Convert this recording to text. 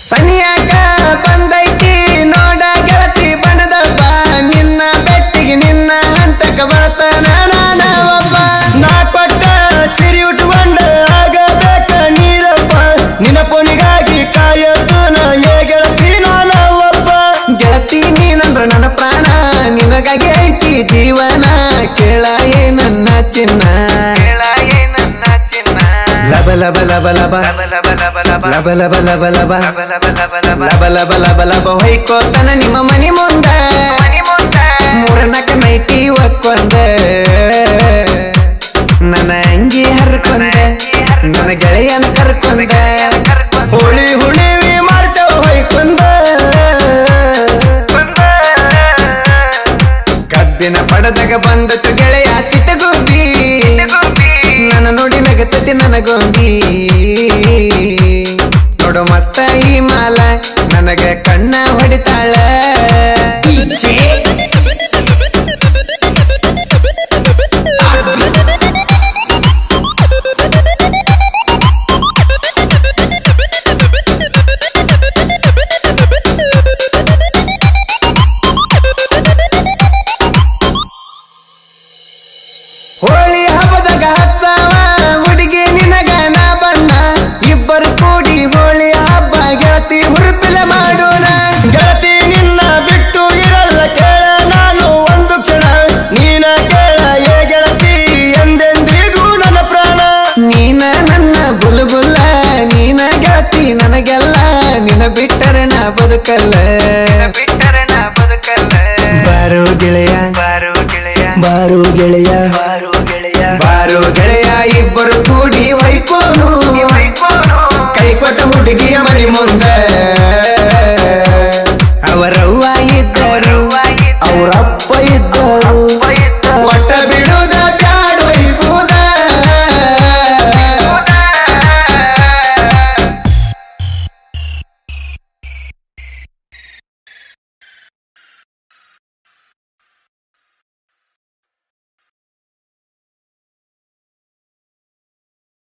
ಸನಿಯಾಗ ಬಂದೈತಿ ನೋಡ ಗೆಳತಿ ಬಣದ ಬಾ ನಿನ್ನ ಬೆಟ್ಟಿಗೆ ನಿನ್ನ ಹಂತಕ ಬರ್ತಾನ ನಾನ ಒಬ್ಬ ನಾ ಕೊಟ್ಟ ಸಿರಿ ಉಟ್ಕೊಂಡ ಆಗಬೇಕ ನೀರಪ್ಪ ನಿನ್ನ ಪೊನಿಗಾಗಿ ಕಾಯತ್ತು ನಾ ಏ ಗೆಳತಿ ನಾನ ಒಬ್ಬ ಗೆಳತಿ ನೀನಂದ್ರ ನನ್ನ ಪ್ರಾಣ ನಿನಗಾಗಿ ಐತಿ ಜೀವನ ಕೇಳಾಯೇ ನನ್ನ ಚಿನ್ನ ಲಬ ಲಬ ಲಬ ಲಬ ಲಬ ಲಬ ಲಬ ಲಬ ಲಬ ಲಬ ಲಬ ಲಬ ಹೊಯ್ಕೋತನ ನಿಮ್ಮ ಮನಿ ಮುಂದ ಮೂರನಕ ನೈಟಿ ಒಕ್ಕೊಂದ ನನ್ನ ಅಂಗಿ ಹರ್ಕೊಂದ ನನ್ನ ಗೆಳೆಯನ ಕರ್ಕೊಂದ ಹುಳಿ ಹುಳಿವಿ ಮಾಡ್ತೇವ ಹೊಯ್ಕೊಂದ ಕಬ್ಬಿನ ಪಡದಾಗ ಬಂದತು ಗೆಳೆಯ ಚಿಟ್ಟಗುಬ್ಬಿ ನನ್ನ ನೋಡಿ ನಗತತಿ ನನಗೊಂದಿ ನೋಡು ಮತ್ತ ಈ ಮಾಲ ನನಗ ಕಣ್ಣ ಹೊಡಿತಾಳ ಹೋಳಿ ಹಬ್ಬದಾಗ ಹತ್ತವ ಹುಡುಗಿ ನಿನಗ ನಾ ಬಣ್ಣ ಇಬ್ಬರು ಕೂಡಿ ಹೋಳಿ ಹಬ್ಬ ಗೆಳತಿ ಹುರುಪಿಲೆ ಮಾಡೋಣ ಗೆಳತಿ ನಿನ್ನ ಬಿಟ್ಟು ಇರಲ್ಲ ಕೇಳ ನಾನು ಒಂದು ಕ್ಷಣ ನೀನ ಕೇಳ ಏ ಗೆಳತಿ ಎಂದೆಂದಿಗೂ ನನ್ನ ಪ್ರಾಣ ನೀನ ನನ್ನ ಬುಲ್ಬುಲ್ಲ ನೀನ ಗೆಳತಿ ನನಗೆಲ್ಲ ನಿನ ಬಿಟ್ಟರೆ ನಾ ಬದುಕಲ್ಲ ಬಾರು ಗೆಳೆಯ ಬಾರು ಗೆಳೆಯ ಬಾರು ಗೆಳೆಯ